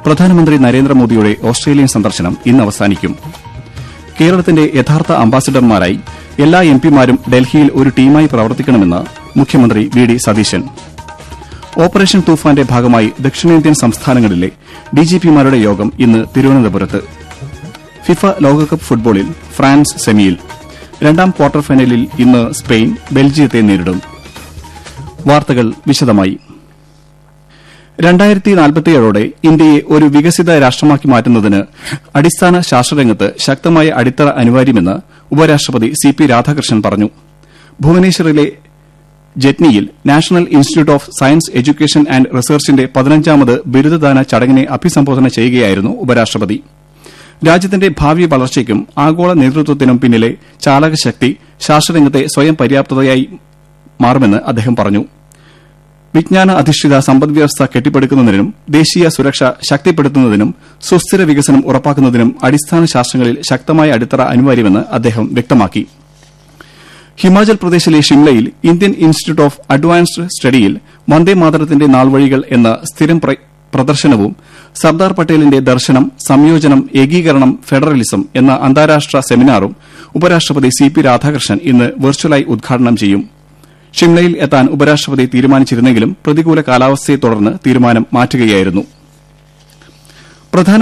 പ്രധാനമന്ത്രി നരേന്ദ്രമോദിയുടെ ഓസ്ട്രേലിയൻ സന്ദർശനം ഇന്ന് അവസാനിക്കും കേരളത്തിന്റെ യഥാർത്ഥ അംബാസിഡർമാരായി എല്ലാ എംപിമാരും ഡൽഹിയിൽ ഒരു ടീമായി പ്രവർത്തിക്കണമെന്ന് മുഖ്യമന്ത്രി വി ഡി സതീശൻ ഓപ്പറേഷൻ തൂഫാന്റെ ഭാഗമായി ദക്ഷിണേന്ത്യൻ സംസ്ഥാനങ്ങളിലെ ഡിജിപിമാരുടെ യോഗം ഇന്ന് തിരുവനന്തപുരത്ത് ഫിഫ ലോകകപ്പ് ഫുട്ബോളിൽ ഫ്രാൻസ് സെമിയിൽ രണ്ടാം ക്വാർട്ടർ ഫൈനലിൽ ഇന്ന് സ്പെയിൻ ബെൽജിയത്തെ നേരിടും വാർത്തകൾ വിശദമായി രണ്ടായിരത്തി നാൽപ്പത്തിയേഴോടെ ഇന്ത്യയെ ഒരു വികസിത രാഷ്ട്രമാക്കി മാറ്റുന്നതിന് അടിസ്ഥാന ശാസ്ത്രരംഗത്ത് ശക്തമായ അടിത്തറ അനിവാര്യമെന്ന് ഉപരാഷ്ട്രപതി സി പി രാധാകൃഷ്ണൻ പറഞ്ഞു ഭുവനേശ്വറിലെ ജെറ്റ്നിയിൽ national institute of science education and റിസർച്ചിന്റെ പതിനഞ്ചാമത് ബിരുദദാന ചടങ്ങിനെ അഭിസംബോധന ചെയ്യുകയായിരുന്നു ഉപരാഷ്ട്രപതി രാജ്യത്തിന്റെ ഭാവി വളർച്ചയ്ക്കും ആഗോള നേതൃത്വത്തിനും പിന്നിലെ ചാലകശക്തി ശാസ്ത്രരംഗത്തെ സ്വയം പര്യാപ്തതയായി മാറുമെന്ന് അദ്ദേഹം പറഞ്ഞു വിജ്ഞാന അധിഷ്ഠിത സമ്പദ്വ്യവസ്ഥ കെട്ടിപ്പടുക്കുന്നതിനും ദേശീയ സുരക്ഷ ശക്തിപ്പെടുത്തുന്നതിനും സുസ്ഥിര വികസനം ഉറപ്പാക്കുന്നതിനും അടിസ്ഥാന ശാസ്ത്രങ്ങളിൽ ശക്തമായ അടിത്തറ അനിവാര്യമെന്ന് അദ്ദേഹം വ്യക്തമാക്കി ഹിമാചൽ പ്രദേശിലെ ഷിംലയിൽ ഇന്ത്യൻ ഇൻസ്റ്റിറ്റ്യൂട്ട് ഓഫ് അഡ്വാൻസ്ഡ് സ്റ്റഡിയിൽ വന്ദേമാതരത്തിന്റെ നാൾവഴികൾ എന്ന സ്ഥിരം പ്ര- പ്രദർശനവും സർദാർ പട്ടേലിന്റെ ദർശനം സംയോജനം ഏകീകരണം ഫെഡറലിസം എന്ന അന്താരാഷ്ട്ര സെമിനാറും ഉപരാഷ്ട്രപതി സി പി രാധാകൃഷ്ണൻ ഇന്ന് വെർച്വലായി ഉദ്ഘാടനം ചെയ്യും ഷിംലയിൽ എത്താൻ ഉപരാഷ്ട്രപതി തീരുമാനിച്ചിരുന്നെങ്കിലും പ്രതികൂല കാലാവസ്ഥയെ തുടർന്ന് തീരുമാനം മാറ്റുകയായിരുന്നു പ്രധാന